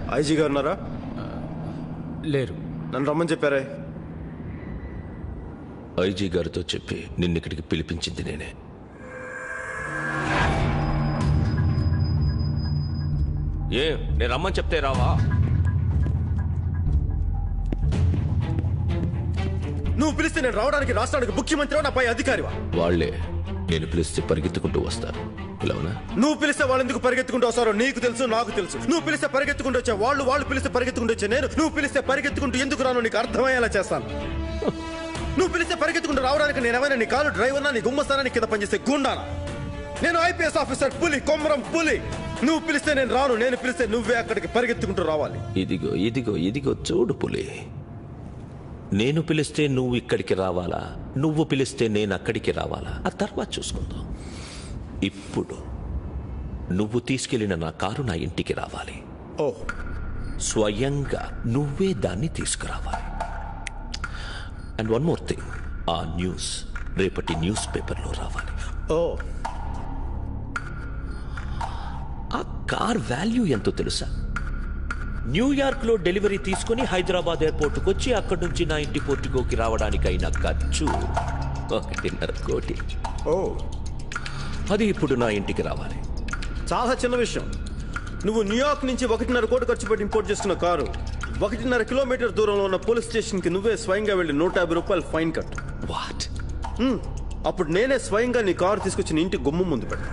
IG గారు ఉన్నారా లేరు నన్ను రమ్మని చెప్పారే ఐజీ గారితో చెప్పి నిన్నిక్కడికి పిలిపించింది నేనే ఏ నేను రమ్మని చెప్తే రావా నువ్వు పిలిస్తే నేను రావడానికి రాష్ట్రానికి ముఖ్యమంత్రి నా పై అధికారివా వాళ్లే నేను పిలిస్తే పరిగెత్తుకుంటూ వస్తారు పిలవనా నువ్వు పిలిస్తే వాళ్ళు ఎందుకు పరిగెత్తుకుంటూ వస్తారో నీకు తెలుసు నాకు తెలుసు నువ్వు పిలిస్తే పరిగెత్తుకుంటూ వచ్చే వాళ్ళు వాళ్ళు పిలిస్తే పరిగెత్తుకుంటూ వచ్చే నేను నువ్వు పిలిస్తే పరిగెత్తుకుంటూ ఎందుకు రాను నీకు అర్థమయ్యేలా చేస్తాను నువ్వు పిలిస్తే పరిగెత్తుకుంటూ రావడానికి నేను ఏమైనా నీ కారు డ్రైవర్నా నీ గుమ్మస్తానా నీ కింద పనిచేస్తే గుండానా నేను ఐపీఎస్ ఆఫీసర్ పులి కొమరం పులి నువ్వు పిలిస్తే నేను రాను నేను పిలిస్తే నువ్వే అక్కడికి పరిగెత్తుకుంటూ రావాలి ఇదిగో ఇదిగో ఇదిగో చూడు పులి నేను పిలిస్తే నువ్వు ఇక్కడికి రావాలా నువ్వు పిలిస్తే నేను అక్కడికి రావాలా ఆ తర్వాత చూసుకుందాం ఇప్పుడు నువ్వు తీసుకెళ్లిన నా కారు నా ఇంటికి రావాలి ఓ స్వయంగా నువ్వే దాన్ని తీసుకురావాలి అండ్ వన్ మోర్ థింగ్ ఆ న్యూస్ రేపటి న్యూస్ పేపర్లో రావాలి ఓ ఆ కార్ వాల్యూ ఎంతో తెలుసా న్యూయార్క్లో డెలివరీ తీసుకుని హైదరాబాద్ ఎయిర్పోర్ట్కి వచ్చి అక్కడి నుంచి నా ఇంటి పోర్టుకోకి రావడానికి అయిన ఖర్చు ఒకటిన్నర కోటి ఓ అది ఇప్పుడు నా ఇంటికి రావాలి చాలా చిన్న విషయం నువ్వు న్యూయార్క్ నుంచి ఒకటిన్నర కోటి ఖర్చు పెట్టి ఇంపోర్ట్ చేసుకున్న కారు ఒకటిన్నర కిలోమీటర్ దూరంలో ఉన్న పోలీస్ స్టేషన్కి నువ్వే స్వయంగా వెళ్ళి నూట యాభై రూపాయలు ఫైన్ కట్టు వాట్ హ్మ్. అప్పుడు నేనే స్వయంగా నీ కారు తీసుకొచ్చి నీ ఇంటి గుమ్మం ముందు పెట్టు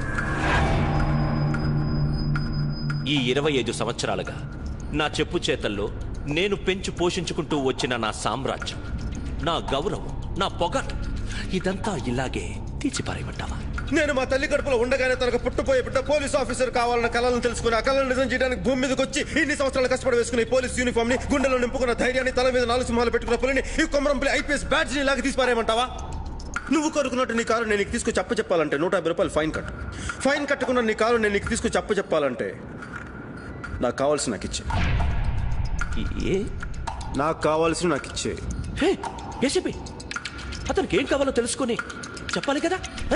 ఈ ఇరవై ఐదు సంవత్సరాలుగా నా చెప్పు చేతల్లో నేను పెంచి పోషించుకుంటూ వచ్చిన నా సామ్రాజ్యం నా గౌరవం నా పొగరు ఇదంతా ఇలాగే తీసిపారేయమంటావా నేను మా తల్లి కడుపులో ఉండగానే తనకు పుట్టపోయే బిడ్డ పోలీస్ ఆఫీసర్ కావాలన్న కళలను తెలుసుకుని ఆ కళను నిజం చేయడానికి భూమి మీదకి వచ్చి ఇన్ని సంవత్సరాలు కష్టపడి వేసుకుని ఈ పోలీస్ యూనిఫామ్ ని గుండెలో నింపుకున్న ధైర్యాన్ని తల మీద నాలుగు సింహాలు పెట్టుకున్న పులిని ఈ కొమరంపల్లి ఐపీఎస్ బ్యాడ్జ్ ని ఇలాగ తీసిపారేయమంటావా నువ్వు కోరుకున్నట్టు నీ కారు నేను నీకు తీసుకొచ్చి అప్ప చెప్పాలంటే నూట యాభై రూపాయలు ఫైన్ కట్టు ఫైన్ కట్టకుండా నీ కారు నేను నీకు తీసుకొచ్చి అప్ప చెప్పాలంటే నాకు కావాల్సి నాకు ఇచ్చే ఏ నాకు కావాల్సి నాకు ఇచ్చే హే ఏసీపీ అతనికి ఏం కావాలో తెలుసుకొని చెప్పాలి కదా హ?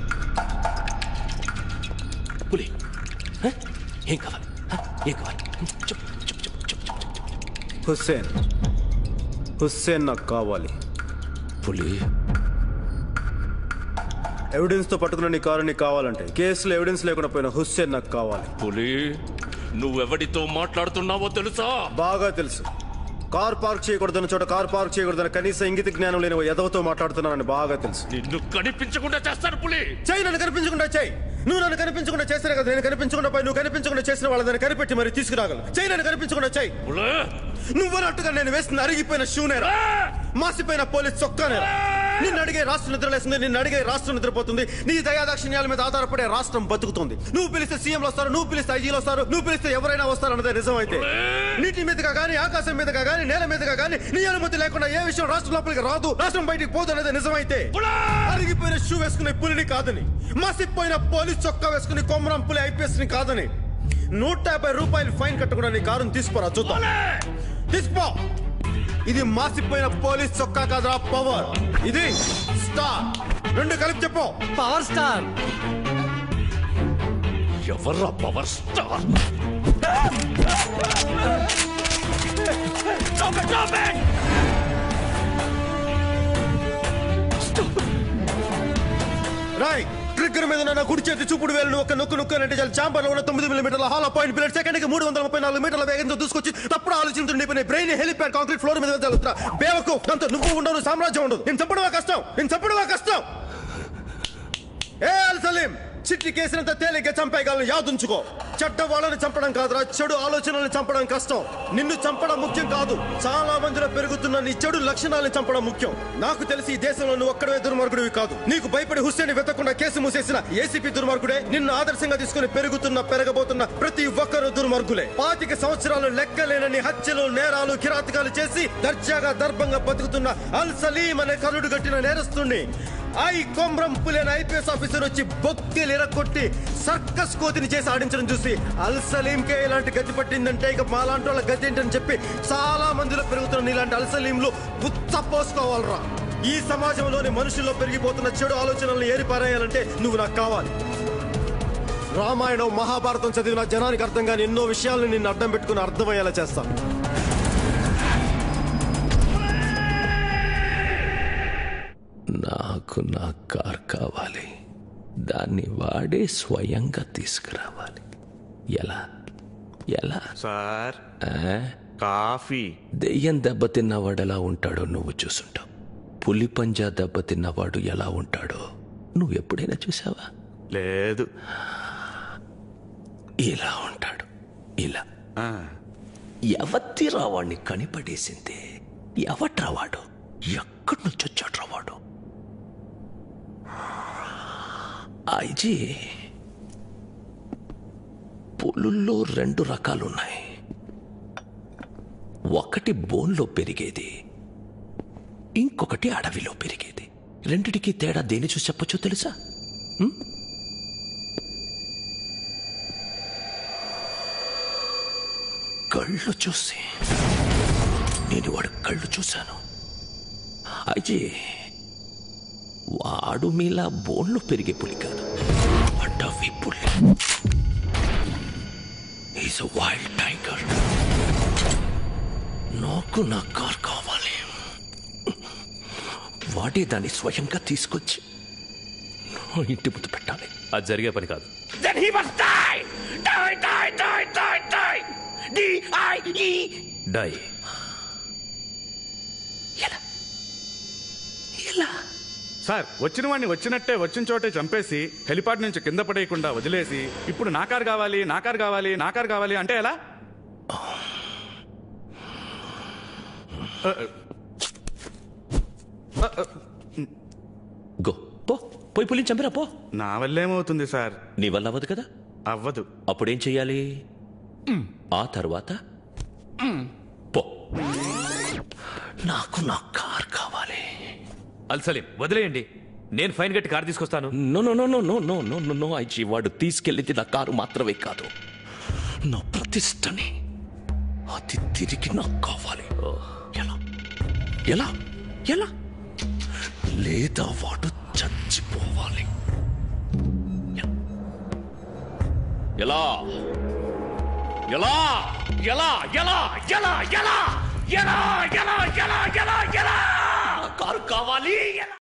పులి హ? ఏం కావాలి హ? ఏం కావాలి చెప్పు చెప్పు చెప్పు చెప్పు చెప్పు హుస్సేన్ హుస్సేన్ నాకు కావాలి పులి ఎవిడెన్స్ తో పట్టుకున్న నీ కారు నీకు కావాలంటే కేసులో ఎవిడెన్స్ లేకుండా పోయిన హుస్సేన్ నాకు కావాలి పులి నువ్వెవడితో మాట్లాడుతున్నావో తెలుసా బాగా తెలుసు కార్ పార్క్ చేయకూడదన్న చోట కార్ పార్క్ చేయకూడదన్న కనీస ఇంగిత జ్ఞానం లేని ఓ ఎదవతో మాట్లాడుతున్నానని బాగా తెలుసు నిన్ను కనిపించకుండా చేస్తాను పులి చెయ్యి నన్ను కనిపించకుండా చెయ్యి నువ్వు నన్ను కనిపించకుండా చేసినా కదా నేను కనిపించకుండా పోయి నువ్వు కనిపించకుండా చేసిన వాళ్ళని కనిపెట్టి మరి తీసుకురాగలను చెయ్యి నన్ను కనిపించకుండా చెయ్యి పులి నువ్వన్నట్టుగా నేను వేసిన అరిగిపోయిన షూనేరా మాసిపోయిన పోలీస్ చొక్కానేరా నిన్ను అడిగే రాష్ట్రం నిద్రలేస్తుంది నిన్ను అడిగే రాష్ట్రం నిద్రపోతుంది నీ దయాదాక్షిణ్యాల మీద ఆధారపడే రాష్ట్రం బతుకుతుంది నువ్వు పిలిస్తే సీఎంలు వస్తారు నువ్వు పిలిస్తే ఐజీలు వస్తారు నువ్వు పిలిస్తే ఎవరైనా వస్తారు అన్నదే నిజమైతే నీటి మీదుగా కానీ ఆకాశం మీదుగా కానీ నేల మీదుగా కానీ నీ అనుమతి లేకుండా ఏ విషయం రాష్ట్రం లోపలికి రాదు రాష్ట్రం బయటికి పోదు అనేది నిజమైతే అరిగిపోయిన షూ వేసుకునే పులిని కాదని మాసిపోయిన పోలీస్ చొక్కా వేసుకుని కొమరం పులి ఐపీఎస్ ని కాదని నూట యాభై రూపాయలు ఫైన్ కట్టకుండా నీ కారుని తీసుకోరా చూద్దాం తీసుకో ఇది మాసిపోయిన పోలీస్ చొక్కా కాదురా పవర్ ఇది స్టార్ రెండు కలిపి చెప్పు పవర్ స్టార్ ఎవర్రా పవర్ స్టార్ రాయ్ ట్రిగ్గర్ మీద నా కుడి చేతి చూపుడు వేలు ఒక నొక్కు నొక్కు అంటే చాలు చాంబర్ లో ఉన్న తొమ్మిది మిల్లీమీటర్ల హాల్ పాయింట్ పిల్లర్ సెకండ్ కి మూడు వందల ముప్పై నాలుగు మీటర్ల వేగంతో దూసుకొచ్చి తప్పుడు ఆలోచించుండి బ్రెయిన్ హెలిప్యాడ్ కాంక్రీట్ ఫ్లోర్ మీద వెళ్తా బేవకు దాంతో నువ్వు ఉండవు సామ్రాజ్యం ఉండదు నేను చెప్పడమా కష్టం నేను చెప్పడమా కష్టం ఏ అల్ సలీం చిట్టి కేసినంత తేలిగ్గా చంపేయగలను యాదుంచుకో చెడ్డ వాళ్ళని చంపడం కాదురా చెడు ఆలోచనల్ని చంపడం కష్టం నిన్ను చంపడం ముఖ్యం కాదు చాలా మందిలో పెరుగుతున్న నీ చెడు లక్షణాలను చంపడం ముఖ్యం నాకు తెలిసి ఈ దేశంలో నువ్వు ఒక్కడే దుర్మార్గుడివి కాదు నీకు భయపడి హుస్సేన్ వెతకుండా కేసు మూసేసిన ఏసీపీ దుర్మార్గుడే నిన్ను ఆదర్శంగా తీసుకుని పెరుగుతున్న పెరగబోతున్న ప్రతి ఒక్కరు దుర్మార్గులే పాతిక సంవత్సరాలు లెక్కలేనని హత్యలు నేరాలు కిరాతకాలు చేసి దర్జాగా దర్భంగా బతుకుతున్న అల్ సలీం అనే కరుడు గట్టిన నేరస్తుణ్ణి ఐ కొమ్రం పులేని ఐపీఎస్ ఆఫీసర్ వచ్చి బొక్కెలు ఎరగొట్టి సర్కస్ కోతిని చేసి ఆడించడం చూసి అల్ సలీంకే ఇలాంటి గతి పట్టిందంటే ఇక మాలాంటి వాళ్ళ గతి ఏంటని చెప్పి చాలా మందిలో పెరుగుతున్న ఇలాంటి అల్ సలీంలు ఉచ్చపోసుకోవాలరా ఈ సమాజంలోని మనుషుల్లో పెరిగిపోతున్న చెడు ఆలోచనలను ఏరిపారేయాలంటే నువ్వు నాకు కావాలి రామాయణం మహాభారతం చదివిన జనానికి అర్థం కాని ఎన్నో విషయాలను నిన్ను అడ్డం పెట్టుకుని అర్థమయ్యేలా చేస్తాను నాకు నా కార్ కావాలి దాన్ని వాడే స్వయంగా తీసుకురావాలి ఎలా ఎలా సార్ ఆ? కాఫీ దెయ్యం దెబ్బతిన్నవాడు ఎలా ఉంటాడో నువ్వు చూసుంటావు పులి పంజా దెబ్బతిన్నవాడు ఎలా ఉంటాడో నువ్వు ఎప్పుడైనా చూసావా లేదు ఇలా ఉంటాడు ఇలా ఆ, ఎవత్తి రావాణ్ణి కనిపడేసింది ఎవట్రా వాడు ఎక్కడి నుంచి వచ్చాడ్రా వాడు ఐజీ పులుల్లో రెండు రకాలున్నాయి ఒకటి బోన్లో పెరిగేది ఇంకొకటి అడవిలో పెరిగేది రెండిటికి తేడా దేని చూసి చెప్పొచ్చో తెలుసా ఉం? కళ్ళు చూసి నేను వాడు కళ్ళు చూశాను అజీ వాడు మీలా బోన్లో పెరిగే పులి కాదు అడవి పులి ఈజ్ వైల్డ్ టైగర్ నాకు నా కార్ కావాలి వాడే దాన్ని స్వయంగా తీసుకొచ్చి నా ఇంటి ముందు పెట్టాలి అది జరిగే పని కాదు Then he must die! Die, die, die, die, die! D-I-E! Die ఎలా ఎలా సార్ వచ్చిన వాడిని వచ్చినట్టే వచ్చిన చోటే చంపేసి హెలిపాడ్ నుంచి కింద పడేయకుండా వదిలేసి ఇప్పుడు నా కారు కావాలి నా కారు కావాలి నా కారు కావాలి అంటే ఎలా గో పో పోయి పులిని చంపిరా పో నా వల్లేమవుతుంది సార్ నీ వల్ల అవ్వదు కదా అవ్వదు అప్పుడేం చెయ్యాలి ఆ తర్వాత పో నాకు నా కార్ కావాలి అల్సలీం వదిలేయండి నేను ఫైన్ కట్టి కార్ తీసుకొస్తాను no no no no no no no no no IG వాడు తీసుకెళ్ళింది నా కారు మాత్రమే కాదు నా ప్రతిష్టని అది తిరిగి నాకు కావాలి ఎలా ఎలా ఎలా లేదా వాడు చచ్చిపోవాలి ఎలా ఎలా ఎలా ఎలా ఎలా ఎలా ఎలా ఎలా ఎలా ఎలా ఎలా కారు కావాలి ఎలా